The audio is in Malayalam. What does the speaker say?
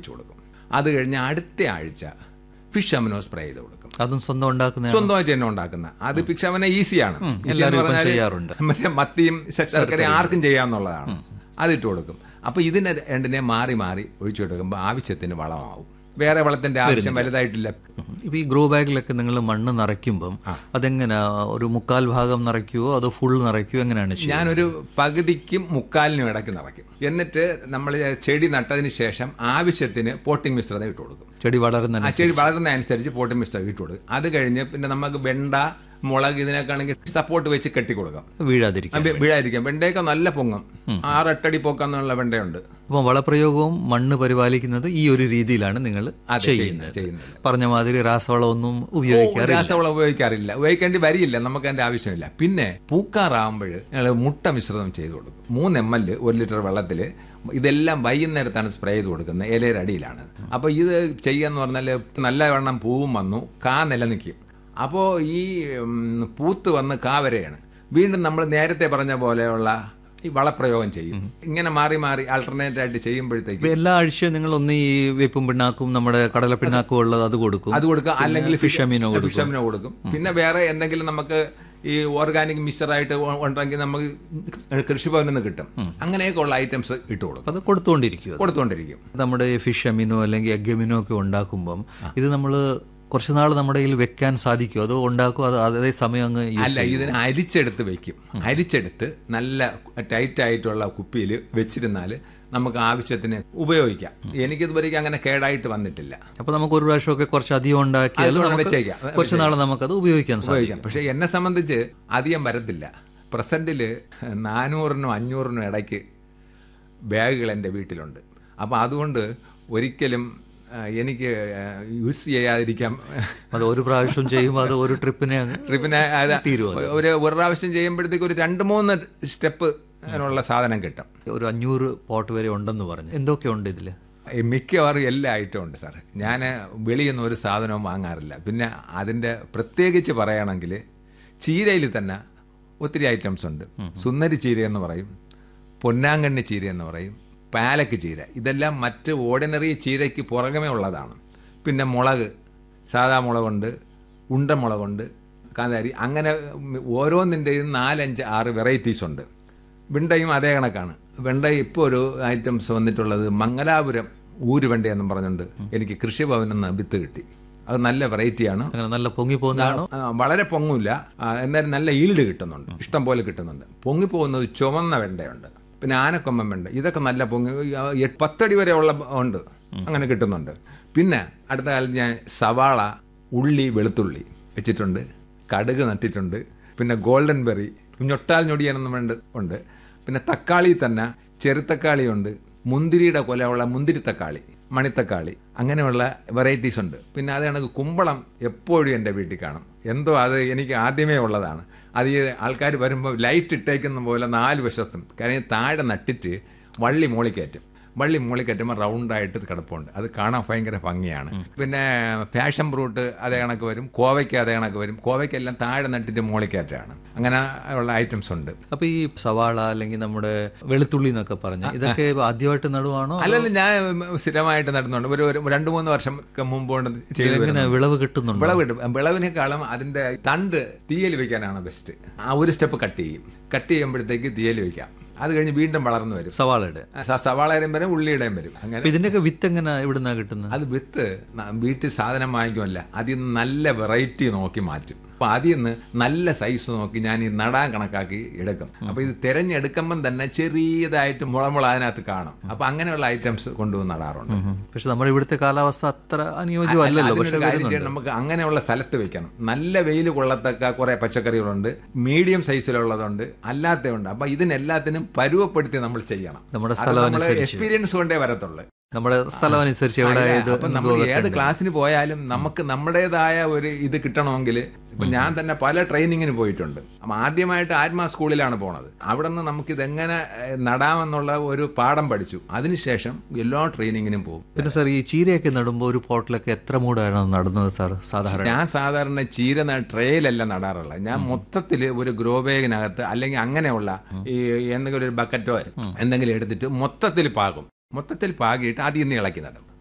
ഒഴിച്ചു കൊടുക്കും അത് കഴിഞ്ഞ് അടുത്ത ആഴ്ച ഫിഷ് അമിനോ സ്പ്രേ ചെയ്ത് കൊടുക്കും അതും സ്വന്തം ഉണ്ടാക്കുന്ന സ്വന്തമായിട്ട് തന്നെ ഉണ്ടാക്കുന്ന അത് ഫിഷ് അവനെ ഈസിയാണ് Easy എന്ന് എല്ലാവരും ഇപ്പം പറഞ്ഞാല് ചെയ്യാറുണ്ട്. മറ്റേ മത്തിയും ശ- ശർക്കരയും ആർക്കും ചെയ്യാവുന്നതാണ് അതിട്ട് കൊടുക്കും അപ്പോൾ ഇതിനെ രണ്ടിനെ മാറി മാറി ഒഴിച്ചു കൊടുക്കുമ്പോൾ ആവശ്യത്തിന് വളമാവും വേറെ വളത്തിന്റെ ആവശ്യം വലുതായിട്ടില്ല ഇപ്പൊ ഈ ഗ്രോ ബാഗിലൊക്കെ നിങ്ങൾ മണ്ണ് നിറയ്ക്കുമ്പം അതെങ്ങനെ ഒരു മുക്കാൽ ഭാഗം നിറയ്ക്കുവോ അതോ ഫുൾ നിറയ്ക്കുവോ എങ്ങനെയാണ് ചെയ്യുന്നത്? ഞാനൊരു പകുതിക്കും മുക്കാലിനും ഇടയ്ക്ക് നിറയ്ക്കും എന്നിട്ട് നമ്മൾ ചെടി നട്ടതിന് ശേഷം ആവശ്യത്തിന് പോട്ടിംഗ് മിശ്രിതം ഇട്ട് കൊടുക്കും ചെടി വളരുന്ന ആ ചെടി വളരുന്ന അനുസരിച്ച് പോട്ടിംഗ് മിശ്രിതം ഇട്ട് കൊടുക്കും അത് കഴിഞ്ഞ് പിന്നെ നമുക്ക് വെണ്ട മുളക് ഇതിനൊക്കെ ആണെങ്കിൽ സപ്പോർട്ട് വെച്ച് കെട്ടി കൊടുക്കാം വീഴാതിരിക്കും ആ, വീഴാതിരിക്കാം വെണ്ടയൊക്കെ നല്ല പൊങ്ങും ആറെട്ടടി പൊക്കാന്നുള്ള വെണ്ടയുണ്ട് അപ്പം വളപ്രയോഗവും മണ്ണ് പരിപാലിക്കുന്നത് ഈ ഒരു രീതിയിലാണ് നിങ്ങൾ അതെ, ചെയ്യുന്നത് ചെയ്യുന്നത്. പറഞ്ഞ മാതിരി രാസവളമൊന്നും ഉപയോഗിക്കാറില്ല രാസവളം ഉപയോഗിക്കാറില്ല ഉപയോഗിക്കേണ്ടി വരില്ല നമുക്ക് അതിന്റെ ആവശ്യമില്ല പിന്നെ പൂക്കാറാകുമ്പോൾ ഞങ്ങൾ മുട്ട മിശ്രിതം ചെയ്ത് കൊടുക്കും മൂന്ന് എം എൽ ഒരു ലിറ്റർ വെള്ളത്തിൽ ഇതെല്ലാം വൈകുന്നേരത്താണ് സ്പ്രേ ചെയ്ത് കൊടുക്കുന്നത് ഇലയുടെ അടിയിലാണ് അപ്പോൾ ഇത് ചെയ്യാന്ന് പറഞ്ഞാൽ നല്ലവണ്ണം പൂവും വന്നു കാ നിലനിൽക്കും അപ്പോൾ ഈ ഉം, പൂത്ത് വന്ന് കാ വരെയാണ് വീണ്ടും നമ്മൾ നേരത്തെ പറഞ്ഞ പോലെയുള്ള ഈ വളപ്രയോഗം ചെയ്യും ഇങ്ങനെ മാറി മാറി ആൾട്ടർനേറ്റ് ആയിട്ട് ചെയ്യുമ്പോഴത്തേക്ക് ഇപ്പൊ എല്ലാ ആഴ്ചയും നിങ്ങൾ ഒന്ന് ഈ വേപ്പും പിണ്ണാക്കും നമ്മുടെ കടല പിണ്ണാക്കും ഉള്ളത് അത് കൊടുക്കും അത് കൊടുക്കുക അല്ലെങ്കിൽ ഫിഷ് അമീനോ കൊടുക്കും ഫിഷ് അമീനോ കൊടുക്കും പിന്നെ വേറെ എന്തെങ്കിലും നമുക്ക് ഈ ഓർഗാനിക് മിക്സറായിട്ട് ഉണ്ടെങ്കിൽ നമുക്ക് കൃഷിഭവനിൽ നിന്ന് കിട്ടും അങ്ങനെയൊക്കെ ഉള്ള ഐറ്റംസ് ഇട്ട് കൊടുക്കും അപ്പൊ അത് കൊടുത്തുകൊണ്ടിരിക്കുക കൊടുത്തുകൊണ്ടിരിക്കും നമ്മുടെ ഈ ഫിഷ് അമീനോ അല്ലെങ്കിൽ എഗ് അമീനോ ഒക്കെ ഉണ്ടാക്കുമ്പം ഇത് നമ്മൾ കുറച്ച് നാൾ നമ്മുടെ കയ്യിൽ വെക്കാൻ സാധിക്കുമോ അതോ ഉണ്ടാക്കും അത് അതേ സമയം അങ്ങ് യൂസ് അല്ല ഇതിന് അരിച്ചെടുത്ത് വെക്കും അരിച്ചെടുത്ത് നല്ല ടൈറ്റ് ആയിട്ടുള്ള കുപ്പിയിൽ വെച്ചിരുന്നാൽ നമുക്ക് ആവശ്യത്തിന് ഉപയോഗിക്കാം എനിക്കിതുവരേക്കും അങ്ങനെ കേടായിട്ട് വന്നിട്ടില്ല അപ്പൊ നമുക്ക് ഒരു പ്രാവശ്യമൊക്കെ കുറച്ച് അധികം ഉണ്ടാക്കിയാൽ അതുകൊണ്ട് നമുക്ക് വെച്ചേക്കാം. കുറച്ച് നാൾ നമുക്കത് ഉപയോഗിക്കാൻ സാധിക്കും ഉപയോഗിക്കാം പക്ഷെ എന്നെ സംബന്ധിച്ച് അധികം വരത്തില്ല പ്രസന്റിൽ നാനൂറിനും അഞ്ഞൂറിനും ഇടയ്ക്ക് ബാഗുകൾ എൻ്റെ വീട്ടിലുണ്ട് അപ്പോൾ അതുകൊണ്ട് ഒരിക്കലും ആ, എനിക്ക് ആ, യൂസ് ചെയ്യാതിരിക്കാം അത് ഒരു പ്രാവശ്യം ചെയ്യുമ്പോൾ അത് ഒരു ട്രിപ്പിനെ അങ്ങ് ട്രിപ്പിനെ അത് തീരുമോ ഒരു ഒരു പ്രാവശ്യം ചെയ്യുമ്പോഴത്തേക്ക് ഒരു രണ്ട് മൂന്ന് സ്റ്റെപ്പ് അതിനുള്ള സാധനം കിട്ടും ഒരു അഞ്ഞൂറ് പോട്ട് വരെ ഉണ്ടെന്ന് പറഞ്ഞു എന്തൊക്കെയുണ്ട് ഇതില് ഈ മിക്കവാറും എല്ലാ ഐറ്റവും ഉണ്ട് സാർ ഞാൻ വെളിയിൽ നിന്ന് ഒരു സാധനവും വാങ്ങാറില്ല പിന്നെ അതിൻ്റെ പ്രത്യേകിച്ച് പറയുകയാണെങ്കിൽ ചീരയിൽ തന്നെ ഒത്തിരി ഐറ്റംസ് ഉണ്ട് സുന്ദരി ചീര എന്ന് പറയും പൊന്നാങ്കണ്ണി ചീര എന്ന് പറയും പാലക്ക് ചീര ഇതെല്ലാം മറ്റ് ഓർഡിനറി ചീരയ്ക്ക് പുറകമേ ഉള്ളതാണ് പിന്നെ മുളക് സാധാ മുളകുണ്ട് ഉണ്ടമുളകുണ്ട് കാന്താരി അങ്ങനെ ഓരോന്നിൻ്റെയും നാലഞ്ച് ആറ് വെറൈറ്റീസ് ഉണ്ട് വെണ്ടയും അതേ കണക്കാണ് വെണ്ട ഇപ്പോൾ ഒരു ഐറ്റംസ് വന്നിട്ടുള്ളത് മംഗലാപുരം ഊരുവെണ്ട എന്നും പറഞ്ഞുകൊണ്ട് എനിക്ക് കൃഷിഭവനിൽ നിന്ന് വിത്ത് കിട്ടി അത് നല്ല വെറൈറ്റിയാണ് അങ്ങനെ നല്ല പൊങ്ങി പോകുന്നതാണോ ആ, വളരെ പൊങ്ങില്ല എന്നാലും നല്ല ഈൽഡ് കിട്ടുന്നുണ്ട് ഇഷ്ടം പോലെ കിട്ടുന്നുണ്ട് പൊങ്ങിപ്പോകുന്നത് ചുവന്ന വെണ്ടയുണ്ട് പിന്നെ ആനക്കൊമ്പൻ വെണ്ട ഇതൊക്കെ നല്ല പൊങ്ങി ആ, എട്ട് പത്തടി വരെ ഉള്ള ഉണ്ട് അങ്ങനെ കിട്ടുന്നുണ്ട് പിന്നെ അടുത്ത കാലത്ത് ഞാൻ സവാള ഉള്ളി വെളുത്തുള്ളി വെച്ചിട്ടുണ്ട് കടുക് നട്ടിട്ടുണ്ട് പിന്നെ ഗോൾഡൻ ബെറി ഞൊട്ടാൽ ഞൊടിയാനെന്ന് വേണ്ട ഉണ്ട് പിന്നെ തക്കാളി തന്നെ ചെറുത്തക്കാളി ഉണ്ട് മുന്തിരിയുടെ കൊലയുള്ള മുന്തിരി തക്കാളി മണിത്തക്കാളി അങ്ങനെയുള്ള വെറൈറ്റീസ് ഉണ്ട് പിന്നെ അത് കണക്ക് കുമ്പളം എപ്പോഴും എൻ്റെ വീട്ടിൽ കാണും എന്തോ അത് എനിക്ക് ആദ്യമേ ഉള്ളതാണ് അത് ഈ ആൾക്കാർ വരുമ്പോൾ ലൈറ്റ് ഇട്ടേക്കുന്ന പോലെ നാല് വശത്തും കാര്യം താഴെ നട്ടിട്ട് വള്ളി മോളിക്കയറ്റും വള്ളി മോളിക്കയറ്റുമ്പോൾ റൗണ്ടായിട്ട് കിടപ്പുണ്ട് അത് കാണാൻ ഭയങ്കര ഭംഗിയാണ് പിന്നെ പാഷൻ ഫ്രൂട്ട് അതേ കണക്ക് വരും കോവയ്ക്ക് അതേ കണക്ക് വരും കോവയ്ക്കെല്ലാം താഴെ നട്ടിട്ട് മോളിക്കയറ്റാണ് അങ്ങനെ ഉള്ള ഐറ്റംസ് ഉണ്ട് അപ്പൊ ഈ സവാള അല്ലെങ്കിൽ നമ്മുടെ വെളുത്തുള്ളി എന്നൊക്കെ പറഞ്ഞ ഇതൊക്കെ ആദ്യമായിട്ട് നടുവാണോ അല്ലല്ല ഞാൻ സ്ഥിരമായിട്ട് നടുന്നുണ്ട് ഒരു ഒരു രണ്ട് മൂന്ന് വർഷം മുമ്പ് കൊണ്ട് ചെയ്തു എങ്ങനെ വിളവ് കിട്ടുന്നുണ്ടോ വിളവ് കിട്ടും വിളവിനേക്കാളും അതിന്റെ തണ്ട് തീയൽ വെക്കാനാണ് ബെസ്റ്റ് ആ ഒരു സ്റ്റെപ്പ് കട്ട് ചെയ്യും കട്ട് ചെയ്യുമ്പോഴത്തേക്ക് തീയൽ വെക്കാം അത് കഴിഞ്ഞ് വീണ്ടും വളർന്നു വരും സവാളയുടെ സ- സവാളയുടെയും വരും ഉള്ളിയുടെയും വരും അങ്ങനെ അപ്പൊ ഇതിന്റെയൊക്കെ വിത്ത് എങ്ങനെ എവിടുന്നാ കിട്ടുന്നത് അത് വിത്ത് ന- വീട്ടിൽ സാധനം വാങ്ങിക്കുമല്ല അതിൽ നിന്ന് നല്ല വെറൈറ്റി നോക്കി മാറ്റും അപ്പൊ അതിൽ നിന്ന് നല്ല സൈസ് നോക്കി ഞാൻ ഈ നടാൻ കണക്കാക്കി എടുക്കും അപ്പൊ ഇത് തിരഞ്ഞെടുക്കുമ്പം തന്നെ ചെറിയതായിട്ട് മുളമുള അതിനകത്ത് കാണും അപ്പൊ അങ്ങനെയുള്ള ഐറ്റംസ് കൊണ്ടുവന്ന് നടാറുണ്ട് പക്ഷെ നമ്മുടെ ഇവിടുത്തെ കാലാവസ്ഥ അത്ര അനുയോജ്യമല്ലല്ലോ അതിനൊരു പക്ഷെ കാര്യം ചെയ്യണം, നമുക്ക് അങ്ങനെയുള്ള സ്ഥലത്ത് വെക്കണം നല്ല വെയിൽ കൊള്ളത്തക്ക കുറെ പച്ചക്കറികളുണ്ട് മീഡിയം സൈസിലുള്ളതുണ്ട് അല്ലാത്തതുണ്ട് അപ്പൊ ഇതിനെല്ലാത്തിനും പരുവപ്പെടുത്തി നമ്മൾ ചെയ്യണം നമ്മുടെ അത് സ്ഥലം നമ്മള് അനുസരിച്ച് എക്സ്പീരിയൻസ് കൊണ്ടേ വരത്തുള്ളൂ നമ്മുടെ സ്ഥലം അനുസരിച്ച് എവിടെ അല്ല, ഇത് അപ്പൊ നമ്മൾ ഏത് ക്ലാസ്സിന് പോയാലും നമുക്ക് നമ്മുടേതായ ഒരു ഇത് കിട്ടണമെങ്കിൽ ഇപ്പൊ ഞാൻ തന്നെ പല ട്രെയിനിങ്ങിന് പോയിട്ടുണ്ട് അപ്പൊ ആദ്യമായിട്ട് ആത്മാ സ്കൂളിലാണ് പോണത് അവിടെ നിന്ന് നമുക്ക് ഇതെങ്ങനെ ഏഹ്, നടാമെന്നുള്ള ഒരു പാഠം പഠിച്ചു അതിനുശേഷം എല്ലാ ട്രെയിനിങ്ങിനും പോകും പിന്നെ സാർ ഈ ചീരയൊക്കെ നടുമ്പോൾ ഒരു പോട്ടിലൊക്കെ എത്ര മൂടാണ് നടുന്നത് സാർ സാധാരണ ഞാൻ സാധാരണ ചീര ന- ട്രേയിലല്ല നടാറുള്ളത് ഞാൻ മൊത്തത്തിൽ ഒരു ഗ്രോ ബാഗിനകത്ത് അല്ലെങ്കിൽ അങ്ങനെയുള്ള ഈ എന്തെങ്കിലും ഒരു ബക്കറ്റോ എന്തെങ്കിലും എടുത്തിട്ട് മൊത്തത്തിൽ പാകും മൊത്തത്തിൽ പാകിയിട്ട് അതിൽ നിന്ന് ഇളക്കി നടും